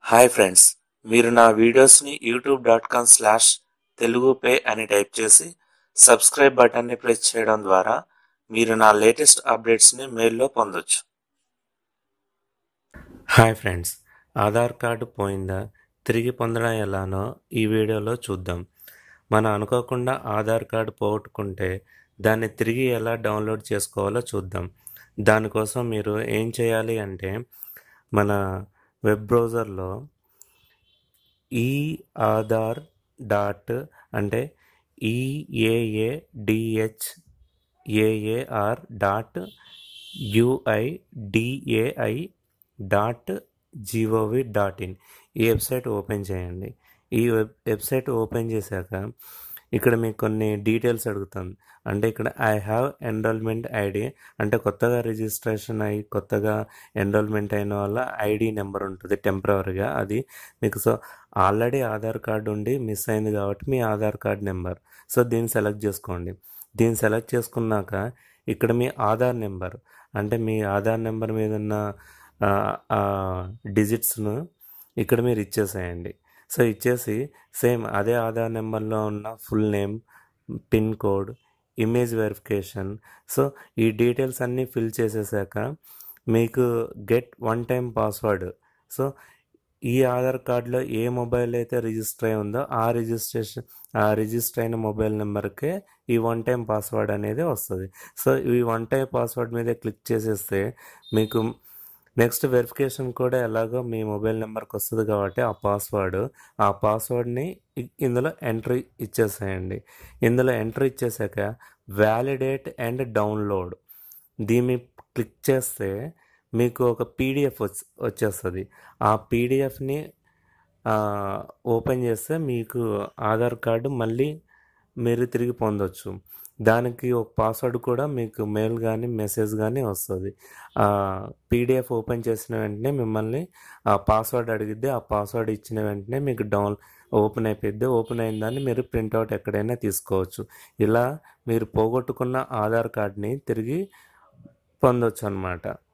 hi friends మీరు నా వీడియోస్ని YouTube dot com slash Telugu పే అని టైప్ చేసి సబ్స్క్రైబ్ బటన్ని ప్రెస్ చేయడం ద్వారా మీరు నా లేటెస్ట్ అప్డేట్స్ని మెయిల్లో పొందొచ్చు హాయ్ ఫ్రెండ్స్ ఆధార్ కార్డు పోయిందా తిరిగి పొందడం ఎలానో ఈ వీడియోలో చూద్దాం మనం అనుకోకుండా ఆధార్ కార్డు పోగొట్టుకుంటే దాన్ని తిరిగి ఎలా డౌన్లోడ్ చేసుకోవాలో చూద్దాం దానికోసం మీరు ఏం చేయాలి అంటే మన వెబ్ బ్రౌజర్లో ఈ ఆధార్ డాట్ అంటే E A A D H A A R dot U I D A I dot G O V dot in ఈ వెబ్సైట్ ఓపెన్ చేయండి ఈ వెబ్ వెబ్సైట్ ఓపెన్ చేశాక ఇక్కడ మీకు కొన్ని డీటెయిల్స్ అడుగుతుంది అంటే ఇక్కడ ఐ హ్యావ్ ఎన్రోల్మెంట్ ఐడి అంటే కొత్తగా రిజిస్ట్రేషన్ అయ్యి కొత్తగా ఎన్రోల్మెంట్ అయిన వాళ్ళ ఐడి నెంబర్ ఉంటుంది టెంపరీగా అది మీకు సో ఆల్రెడీ ఆధార్ కార్డు ఉండి మిస్ అయింది కాబట్టి మీ ఆధార్ కార్డ్ నెంబర్ సో దీన్ని సెలెక్ట్ చేసుకోండి దీన్ని సెలెక్ట్ చేసుకున్నాక ఇక్కడ మీ ఆధార్ నెంబర్ అంటే మీ ఆధార్ నెంబర్ మీద ఉన్న డిజిట్స్ను ఇక్కడ మీరు ఇచ్చేసేయండి సో ఇచ్చేసి సేమ్ అదే ఆధార్ నెంబర్లో ఉన్న full name pin code image verification so ఈ డీటెయిల్స్ అన్నీ ఫిల్ చేసేసాక మీకు get one time password so ఈ ఆధార్ కార్డులో ఏ మొబైల్ అయితే రిజిస్టర్ అయి ఉందో ఆ రిజిస్ట్రేషన్ ఆ రిజిస్టర్ అయిన మొబైల్ నెంబర్కే ఈ వన్ టైం పాస్వర్డ్ అనేది వస్తుంది సో ఈ వన్ టైం పాస్వర్డ్ మీద క్లిక్ చేసేస్తే మీకు నెక్స్ట్ వెరిఫికేషన్ కూడా ఎలాగో మీ మొబైల్ నెంబర్కి వస్తుంది కాబట్టి ఆ పాస్వర్డ్ ఆ పాస్వర్డ్ని ఇందులో ఎంట్రీ ఇచ్చేసేయండి ఇందులో ఎంట్రీ ఇచ్చేసాక వ్యాలిడేట్ అండ్ డౌన్లోడ్ దీన్ని క్లిక్ చేస్తే మీకు ఒక పీడిఎఫ్ వచ్చేస్తుంది ఆ పీడిఎఫ్ని ఓపెన్ చేస్తే మీకు ఆధార్ కార్డు మళ్ళీ మీరు తిరిగి పొందొచ్చు దానికి ఒక పాస్వర్డ్ కూడా మీకు మెయిల్ కానీ మెసేజ్ కానీ వస్తుంది పీడిఎఫ్ ఓపెన్ చేసిన వెంటనే మిమ్మల్ని ఆ పాస్వర్డ్ అడిగిద్ది ఆ పాస్వర్డ్ ఇచ్చిన వెంటనే మీకు డౌన్ ఓపెన్ అయిపోద్ది ఓపెన్ అయిన దాన్ని మీరు ప్రింట్అవుట్ ఎక్కడైనా తీసుకోవచ్చు ఇలా మీరు పోగొట్టుకున్న ఆధార్ కార్డ్ని తిరిగి పొందొచ్చు అనమాట